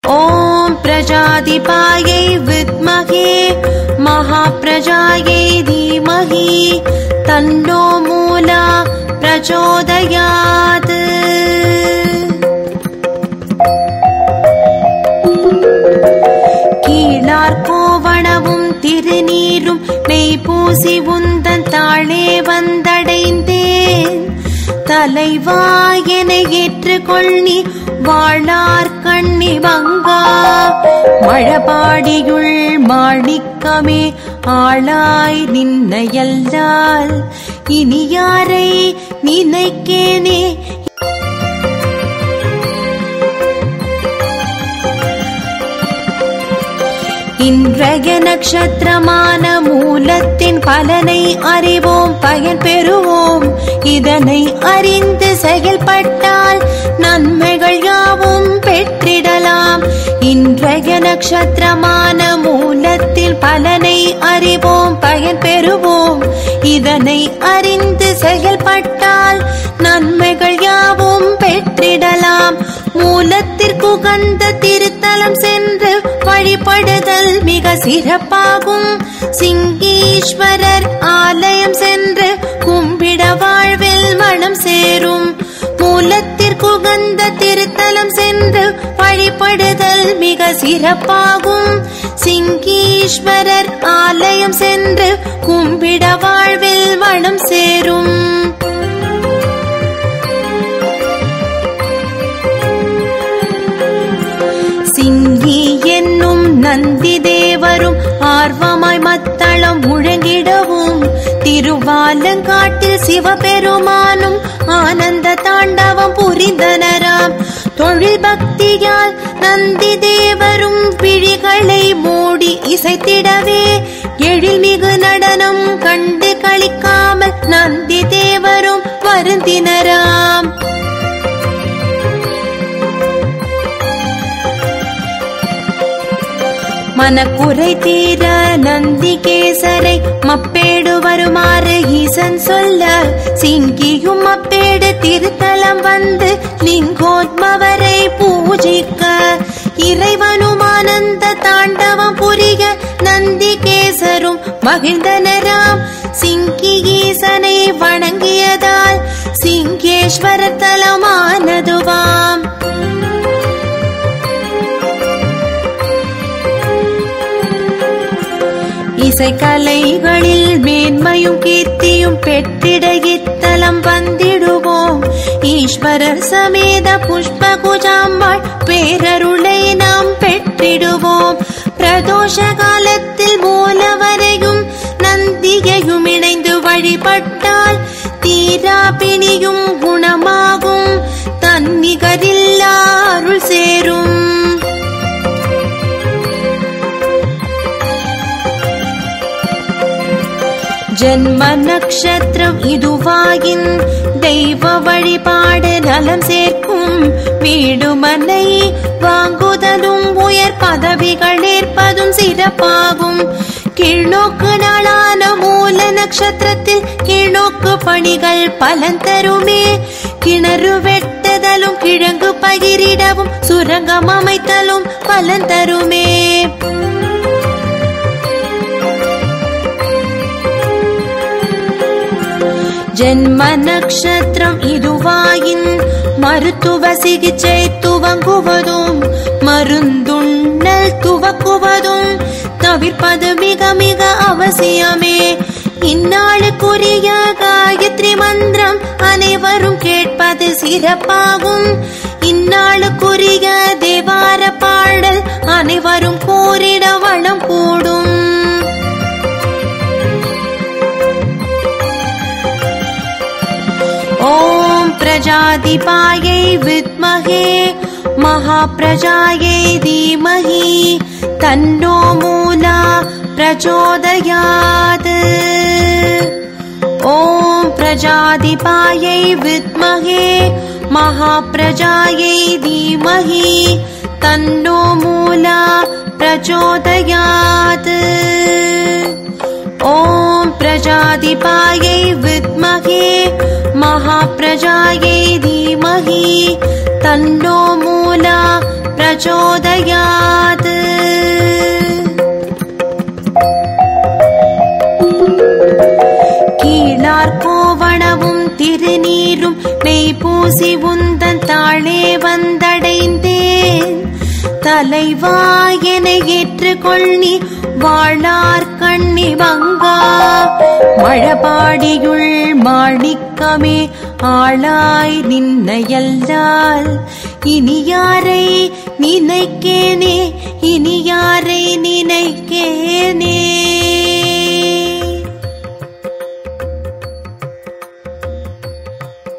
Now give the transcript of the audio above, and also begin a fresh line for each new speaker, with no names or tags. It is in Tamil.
ॐ प्रजाधिपायै विद्महे महाप्रजायै धीमहि तन्नो मूला प्रचोदयात् கீழார் கோவணவும் திருநீரும் நெய் பூசி உந்தன் தாழே வந்தடைந்தேன் தலைவா என ஏற்றுக்கொள் நீ வாழார் கண்ணி வங்கா மழபாடியுள் மாணிக்கமே ஆளாய் நின்னையல்லால் இனி யாரை நினைக்கேனே இன்றைய நட்சத்திரமான மூலத்தின் பலனை அறிவோம் பயன் பெறுவோம் இதனை அறிந்து செயல்பட்டால் நன்மைகள் யாவும் பெற்றிடலாம் இன்றைய நட்சத்திரமான மூலத்தில் பலனை அறிவோம் பயன் பெறுவோம் இதனை அறிந்து செயல்பட்டால் நன்மைகள் யாவும் பெற்றிடலாம் மூலத்திற்கு உகந்த திருத்தலம் சென்று வழிபடுதல் மிக சிறப்பாகும் சிங்கீஸ்வரர் ஆலயம் சென்று கும்பிட வாழ்வில் மனம் சேரும் மூலத்திற்கு உகந்த திருத்தலம் சென்று வழிபடுதல் மிக சிறப்பாகும் சிங்கீஸ்வரர் ஆலயம் சென்று கும்பிட வாழ்வில் மனம் சேரும் சிங்கி என்னும் நந்தி தேவரும் ஆர்வமாய் மத்தளம் முழங்கிடவும் திருவாலங்காட்டில் சிவபெருமானும் ஆனந்த தாண்டவம் புரிந்தனராம் தொழில் பக்தியால் நந்தி தேவரும் விழிகளை மூடி இசைத்திடவே எழில்மிகு நடனம் கண்டு களிக்காமல் நந்தி தேவரும் வருந்தினராம் மனக்குறை தீர நந்திகேசரை மப்பேடு வருமாறு ஈசன் சொல்ல சிங்கியும் மப்பேடு திருத்தலம் வந்து லிங்கோத்மவரை பூஜிக்க இறைவனும் ஆனந்த தாண்டவம் புரிய நந்திகேசரும் மகிழ்ந்தனராம் சிங்கி ஈசனை வணங்கியதால் சிங்கேஸ்வர தலமானதுவாம் இசைக்கலைகளில் மேன்மையும் கீர்த்தியும் பெற்றிட இத்தலம் வந்திடுவோம் ஈஸ்வரர் சமேத புஷ்ப குஜாம்பாள் பேரருளை நாம் பெற்றிடுவோம் பிரதோஷ காலத்தில் மூலவரையும் நந்தியையும் இணைந்து வழிபட்டால் தீராபிணியும் குணமாகும் தன்னிகரில்லா அருள் சேரும் ஜென்ம நட்சத்திரம் இதுவாயின் தெய்வ வழிபாடு நலம் சேர்க்கும் வீடு மனை வாங்குதலும் உயர் பதவிகள் ஏற்பதும் சிறப்பாகும் கீழ்நோக்கு நாளான மூல நட்சத்திரத்தில் கீழ்நோக்கு பணிகள் பலன் தருமே கிணறு வெட்டுதலும் கிழங்கு பகிரிடவும் சுரங்கம் அமைத்தலும் பலன் தருமே ஜென்ம நட்சத்திரம் இதுவாயின் மருத்துவ சிகிச்சை துவங்குவதும் மருந்துண்ணல் துவக்குவதும் தவிர்ப்பது மிக மிக அவசியமே இந்நாளுக்குரிய காயத்ரி மந்திரம் அனைவரும் கேட்பது சிறப்பாகும் இந்நாளுக்குரிய தேவார பாடல் அனைவரும் கூறிட வளம் கூடும் ॐ प्रजाधिपायै विद्महे महाप्रजायै धीमहि तन्नो मूला प्रचोदयात् ॐ प्रजाधिपायै विद्महे महाप्रजायै धीमहि तन्नो मूला प्रचोदयात् ॐ प्रजाधिपायै विद्महे महाप्रजायै धीमहि तन्नो मूला प्रचोदयात् கீழார் கோவணமும் திருநீரும் நெய் பூசி உந்தன் தாளே வந்தடைந்தேன் தலைவா என ஏற்றுக்கொள் நீ வாழார் கண்ணி வங்கா மழபாடியுள் மாணிக்கமே ஆளாய் நின்னையல்லால் இனி யாரை நினைக்கேனே இனி யாரை நினைக்கேனே